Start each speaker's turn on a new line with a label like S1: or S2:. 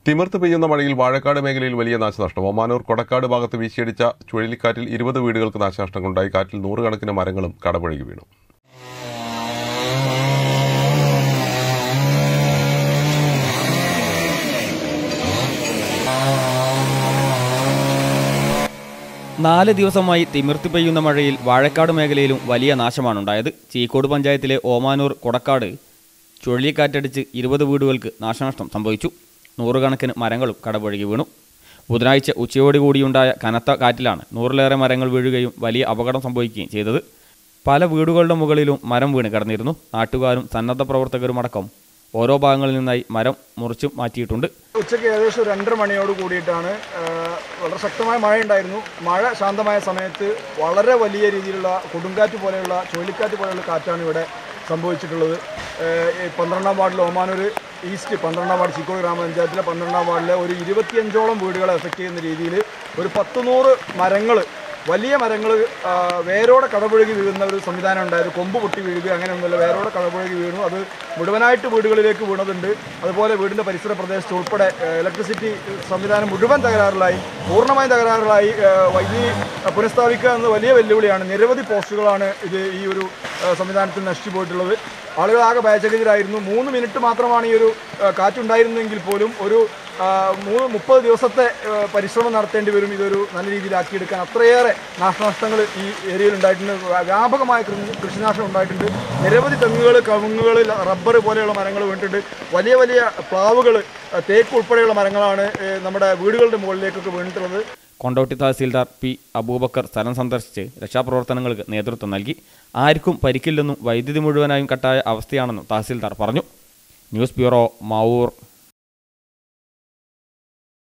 S1: തിമിർത്ത് പെയ്യുന്ന മഴയിൽ വാഴക്കാട് മേഖലയിൽ വലിയ നാശനഷ്ടം ഒമാനൂർ കൊടക്കാട് ഭാഗത്ത് വീശിയടിച്ച ചുഴലിക്കാറ്റിൽ ഇരുപത് വീടുകൾക്ക് നാശനഷ്ടങ്ങളുണ്ടായി കാറ്റിൽ നൂറുകണക്കിന് മരങ്ങളും കടപുഴകി വീണു
S2: നാല് ദിവസമായി തിമിർത്തി പെയ്യുന്ന മഴയിൽ വാഴക്കാട് മേഖലയിലും വലിയ നാശമാണുണ്ടായത് ചീക്കോട് പഞ്ചായത്തിലെ ഓമാനൂർ കൊടക്കാട് ചുഴലിക്കാറ്റടിച്ച് ഇരുപത് വീടുകൾക്ക് നാശനഷ്ടം സംഭവിച്ചു നൂറുകണക്കിന് മരങ്ങളും കടപുഴകി വീണു ബുധനാഴ്ച ഉച്ചയോടുകൂടിയുണ്ടായ കനത്ത കാറ്റിലാണ് നൂറിലേറെ മരങ്ങൾ വീഴുകയും വലിയ അപകടം സംഭവിക്കുകയും ചെയ്തത് പല വീടുകളുടെ മുകളിലും മരം വീണ് കിടന്നിരുന്നു നാട്ടുകാരും സന്നദ്ധ പ്രവർത്തകരുമടക്കം ഓരോ ഭാഗങ്ങളിൽ നിന്നായി മരം മുറിച്ചു മാറ്റിയിട്ടുണ്ട്
S3: ഉച്ചയ്ക്ക് ഏകദേശം ഒരു രണ്ടര മണിയോട് കൂടിയിട്ടാണ് ആ, വളരെ ശക്തമായ മഴ ഉണ്ടായിരുന്നു മഴ ശാന്തമായ സമയത്ത് വളരെ വലിയ രീതിയിലുള്ള കൊടുങ്കാറ്റ് പോലെയുള്ള ചുഴലിക്കാറ്റ് പോലെയുള്ള കാറ്റാണ് ഇവിടെ സംഭവിച്ചിട്ടുള്ളത് ആ, ഈ പന്ത്രണ്ടാം വാർഡിൽ ഓമാനൂർ ഈസ്റ്റ് പന്ത്രണ്ടാം വാർഡ് ചിക്കോട് ഗ്രാമപഞ്ചായത്തിലെ പന്ത്രണ്ടാം വാർഡിലെ ഒരു ഇരുപത്തിയഞ്ചോളം വീടുകളെ എഫക്റ്റ് ചെയ്യുന്ന രീതിയിൽ ഒരു പത്ത് നൂറ് മരങ്ങൾ വലിയ മരങ്ങൾ വേരോടെ കടപുഴകി വീഴുന്ന ഒരു സംവിധാനം ഉണ്ടായത് കൊമ്പ് പൊട്ടി വീഴുക അങ്ങനെയൊന്നുമില്ല വേരോടെ കടപുഴകി വീണു അത് മുഴുവനായിട്ട് വീടുകളിലേക്ക് വീണതുണ്ട് അതുപോലെ വീടിൻ്റെ പരിസര പ്രദേശത്ത് ഉൾപ്പെടെ ഇലക്ട്രിസിറ്റി സംവിധാനം മുഴുവൻ തകരാറിലായി പൂർണ്ണമായും തകരാറിലായി ആ, വൈദ്യുതി പുനഃസ്ഥാപിക്കുക എന്നത് വലിയ വെല്ലുവിളിയാണ് നിരവധി പോസ്റ്റുകളാണ് ഇത് ഈ ഒരു ആ, സംവിധാനത്തിൽ നശിച്ചു പോയിട്ടുള്ളത് ആളുകൾ ആകെ ഭയചകിതരായിരുന്നു മൂന്ന് മിനിറ്റ് മാത്രമാണ് ഈ ഒരു ആ, കാറ്റുണ്ടായിരുന്നെങ്കിൽ പോലും ഒരു ആ, മൂന്ന് മുപ്പത് ദിവസത്തെ ആ, പരിശ്രമം നടത്തേണ്ടി വരും ഇതൊരു നല്ല രീതിയിലാക്കിയെടുക്കാൻ അത്രയേറെ നാശനഷ്ടങ്ങൾ ഈ ഏരിയയിൽ ഉണ്ടായിട്ടുണ്ട് വ്യാപകമായ കൃ- കൃഷിനാശം ഉണ്ടായിട്ടുണ്ട് നിരവധി തെങ്ങുകൾ കവുങ്ങുകൾ റബ്ബർ പോലെയുള്ള മരങ്ങൾ വീണിട്ടുണ്ട് വലിയ വലിയ പ്ലാവുകൾ തേക്ക് ഉൾപ്പെടെയുള്ള മരങ്ങളാണ് ഏ, നമ്മുടെ വീടുകളുടെ മുകളിലേക്കൊക്കെ വീണിട്ടുള്ളത്
S2: കൊണ്ടോട്ടി തഹസീൽദാർ പി അബൂബക്കർ സ്ഥലം സന്ദർശിച്ച് രക്ഷാപ്രവർത്തനങ്ങൾക്ക് നേതൃത്വം നൽകി ആർക്കും പരിക്കില്ലെന്നും വൈദ്യുതി മുഴുവനായും കട്ടായ അവസ്ഥയാണെന്നും തഹസീൽദാർ പറഞ്ഞു ന്യൂസ് ബ്യൂറോ മാവൂർ